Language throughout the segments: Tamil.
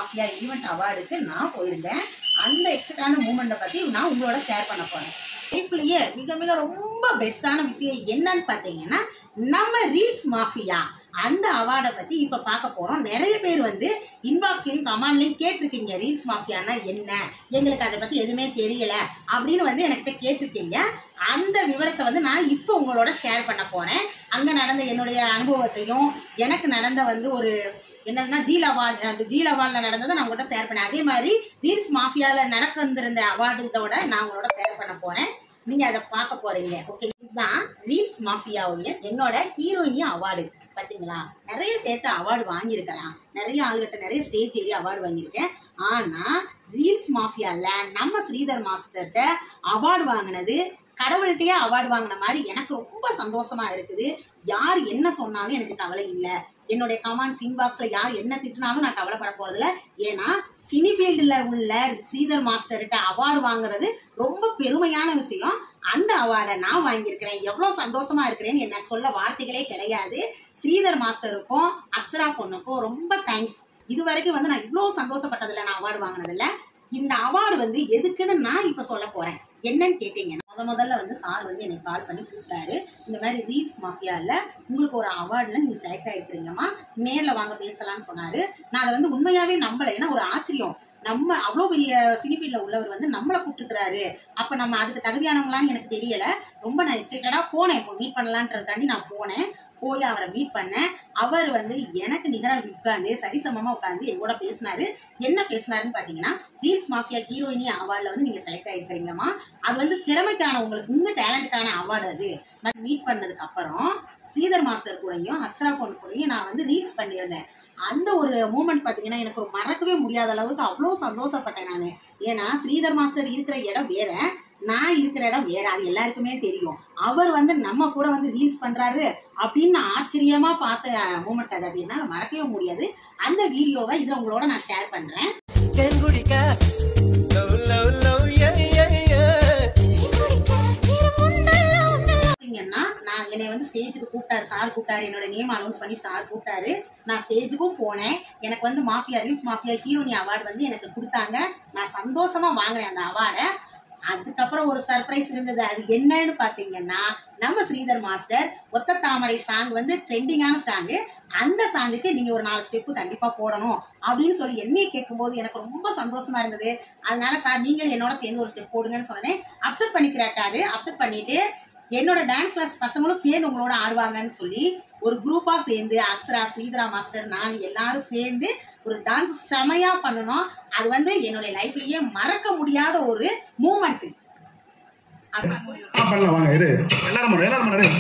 மாஃபியா ஈவெண்ட் அவார்டுக்கு நான் போயிருந்தேன் அந்த எக்ஸைட்டான மூமெண்ட்டை பற்றி நான் உங்களோட ஷேர் பண்ண போகிறேன் லைஃப்லயே மிக மிக ரொம்ப பெஸ்ட்டான விஷயம் என்னன்னு பார்த்தீங்கன்னா நம்ம ரீல்ஸ் மாஃபியா அந்த அவார்டை பத்தி இப்ப பார்க்க போறோம் நிறைய பேர் வந்து இன்பாக்ஸ்லயும் கமெண்ட்லயும் கேட்டிருக்கீங்க ரீல்ஸ் மாஃபியானா என்ன எங்களுக்கு அதை பத்தி எதுவுமே தெரியல அப்படின்னு வந்து எனக்கு கேட்டிருக்கீங்க அந்த விவரத்தை வந்து நான் இப்போ உங்களோட ஷேர் பண்ண போறேன் அங்க நடந்த என்னுடைய அனுபவத்தையும் எனக்கு நடந்த வந்து ஒரு என்னதுன்னா ஜீல் அவார்டு அந்த ஜீல் அவார்டில் நடந்ததை நான் உங்கள்கிட்ட ஷேர் பண்ணேன் அதே மாதிரி ரீல்ஸ் மாஃபியால நடக்க வந்திருந்த அவார்டுகளோட நான் உங்களோட ஷேர் பண்ண போறேன் நீங்க அதை பார்க்க போறீங்க ஓகே இதுதான் ரீல்ஸ் மாஃபியாவுடைய என்னோட ஹீரோயின் அவார்டு பாத்தீங்களா நிறைய பேர்ட்ட அவார்டு வாங்கியிருக்கிறேன் நிறைய ஆளுகிட்ட நிறைய ஸ்டேஜ் ஏறி அவார்டு வாங்கியிருக்கேன் ஆனா ரீல்ஸ் மாஃபியால நம்ம ஸ்ரீதர் மாஸ்டர்கிட்ட அவார்டு வாங்கினது கடவுள்கிட்டயே அவார்டு வாங்கின மாதிரி எனக்கு ரொம்ப சந்தோஷமா இருக்குது யார் என்ன சொன்னாலும் எனக்கு கவலை இல்லை என்னுடைய கமெண்ட்ஸ் இன்பாக்ஸ்ல யார் என்ன திட்டினாலும் நான் கவலைப்பட போறதில்ல ஏன்னா சினி ஃபீல்டில் உள்ள ஸ்ரீதர் மாஸ்டர்கிட்ட அவார்டு வாங்குறது ரொம்ப பெருமையான விஷயம் அந்த அவார்டை நான் வாங்கியிருக்கிறேன் எவ்வளோ சந்தோஷமா இருக்கிறேன்னு எனக்கு சொல்ல வார்த்தைகளே கிடையாது ஸ்ரீதர் மாஸ்டருக்கும் அக்ஷரா பொண்ணுக்கும் ரொம்ப தேங்க்ஸ் இது வரைக்கும் வந்து நான் இவ்வளோ சந்தோஷப்பட்டதில்ல நான் அவார்டு வாங்கினதில்ல இந்த அவார்டு வந்து எதுக்குன்னு நான் இப்போ சொல்ல போறேன் என்னன்னு கேட்டீங்கன்னா முத முதல்ல வந்து சார் வந்து எனக்கு கால் பண்ணி கூப்பிட்டாரு இந்த மாதிரி ரீல்ஸ் மாஃபியால உங்களுக்கு ஒரு அவார்டில் நீங்கள் செலக்ட் ஆகிருக்கிறீங்கம்மா நேரில் வாங்க பேசலாம்னு சொன்னாரு நான் அதை வந்து உண்மையாவே நம்பலை ஏன்னா ஒரு ஆச்சரியம் நம்ம அவ்வளோ பெரிய சினிஃபீல்டில் உள்ளவர் வந்து நம்மளை கூப்பிட்டுக்கிறாரு அப்போ நம்ம அதுக்கு தகுதியானவங்களான்னு எனக்கு தெரியல ரொம்ப நான் எக்ஸைட்டடாக போனேன் இப்போ மீட் பண்ணலான்றதுக்காண்டி நான் போனேன் போய் அவரை மீட் பண்ணேன் அவர் வந்து எனக்கு நிகராக உட்காந்து சரிசமமாக உட்காந்து என் கூட பேசினாரு என்ன பேசினாருன்னு பார்த்தீங்கன்னா ரீல்ஸ் மாஃபியா ஹீரோயினி அவார்டில் வந்து நீங்கள் செலக்ட் ஆகிருக்கிறீங்கம்மா அது வந்து திறமைக்கான உங்களுக்கு உங்கள் டேலண்ட்டுக்கான அவார்டு அது நான் மீட் பண்ணதுக்கு அப்புறம் ஸ்ரீதர் மாஸ்டர் கூடயும் அக்ஷரா பொண்ணு கூடயும் நான் வந்து ரீல்ஸ் பண்ணியிருந்தேன் அந்த ஒரு மூமெண்ட் பார்த்தீங்கன்னா எனக்கு ஒரு மறக்கவே முடியாத அளவுக்கு அவ்வளோ சந்தோஷப்பட்டேன் நான் ஏன்னா ஸ்ரீதர் மாஸ்டர் இருக்கிற இடம் வேற நான் இருக்கிற இடம் வேற அது எல்லாருக்குமே தெரியும் அவர் வந்து நம்ம கூட வந்து ரீல்ஸ் பண்றாரு அப்படின்னு நான் ஆச்சரியமா பார்த்த மூமெண்ட் அது அது என்னால மறக்கவே முடியாது அந்த வீடியோவை இதை உங்களோட நான் ஷேர் பண்றேன் தேன் குடிக்க லவ் லவ் லவ் ஏ ஏ ஏ பாத்தீங்கன்னா நான் என்னை வந்து ஸ்டேஜுக்கு கூப்பிட்டாரு சார் கூப்பிட்டாரு என்னோட நேம் அனௌன்ஸ் பண்ணி சார் கூப்பிட்டாரு நான் ஸ்டேஜுக்கும் போனேன் எனக்கு வந்து mafia reels mafia heroine award வந்து எனக்கு கொடுத்தாங்க நான் சந்தோஷமா வாங்கினேன் அந்த அவார்டை அதுக்கப்புறம் ஒரு சர்ப்ரைஸ் இருந்தது அது என்னன்னு பாத்தீங்கன்னா நம்ம ஸ்ரீதர் மாஸ்டர் ஒத்த தாமரை சாங் வந்து ட்ரெண்டிங்கான சாங்கு அந்த சாங்குக்கு நீங்க ஒரு நாலு ஸ்டெப்பு கண்டிப்பா போடணும் அப்படின்னு சொல்லி என்னைய கேட்கும்போது எனக்கு ரொம்ப சந்தோஷமா இருந்தது அதனால சார் நீங்களும் என்னோட சேர்ந்து ஒரு ஸ்டெப் போடுங்கன்னு சொன்னேன் அப்செட் பண்ணிக்கிறாட்டாரு அப்செட் பண்ணிட்டு என்னோட டான்ஸ் கிளாஸ் பசங்களும் சேர்ந்து உங்களோட ஆடுவாங்கன்னு சொல்லி ஒரு குரூப்பா சேர்ந்து அக்ஷரா ஸ்ரீதரா மாஸ்டர் நான் எல்லாரும் சேர்ந்து ஒரு டான்ஸ் செமையா பண்ணணும் அது வந்து என்னுடைய லைஃப்லயே மறக்க முடியாத ஒரு மூமெண்ட் ஆ பண்ணலாம் வாங்க இரு எல்லாரும் பண்ணு எல்லாரும் பண்ணு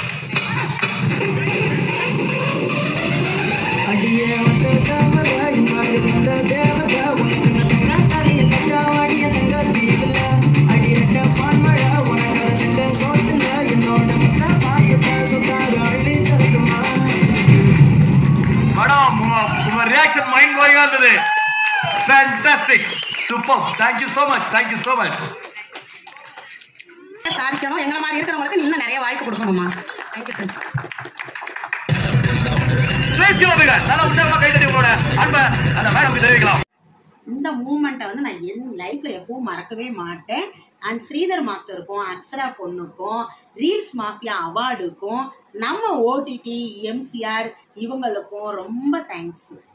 அடியே வந்த தாமரை மாறி வந்த தேவதா உனக்கு நான் தனிய தஞ்சாவடிய தங்க தீவுல அடி ரெட்ட பான்மழ உனக்கு சென்ற சோத்துல என்னோட மொத்த பாசத்தை சொத்தாரு அள்ளி தரட்டுமா மேடம் உங்க ரியாக்ஷன் மைண்ட் ப்ளோயிங்கா இருந்தது fantastic super thank you so much thank you so much சாதிக்கணும் எங்களை மாதிரி இருக்கிறவங்களுக்கு இன்னும் நிறைய வாய்ப்பு கொடுக்கணுமா thank you sir please give a நல்லா உற்சாகமா கை தட்டி உங்களோட அன்பை அந்த மேடம்க்கு தெரிவிக்கலாம் இந்த மூமெண்ட்டை வந்து நான் என் லைஃப்ல எப்பவும் மறக்கவே மாட்டேன் அண்ட் ஸ்ரீதர் மாஸ்டருக்கும் அக்ஷரா பொண்ணுக்கும் ரீல்ஸ் மாஃபியா அவார்டுக்கும் நம்ம ஓடிடி எம்சிஆர் இவங்களுக்கும் ரொம்ப தேங்க்ஸ்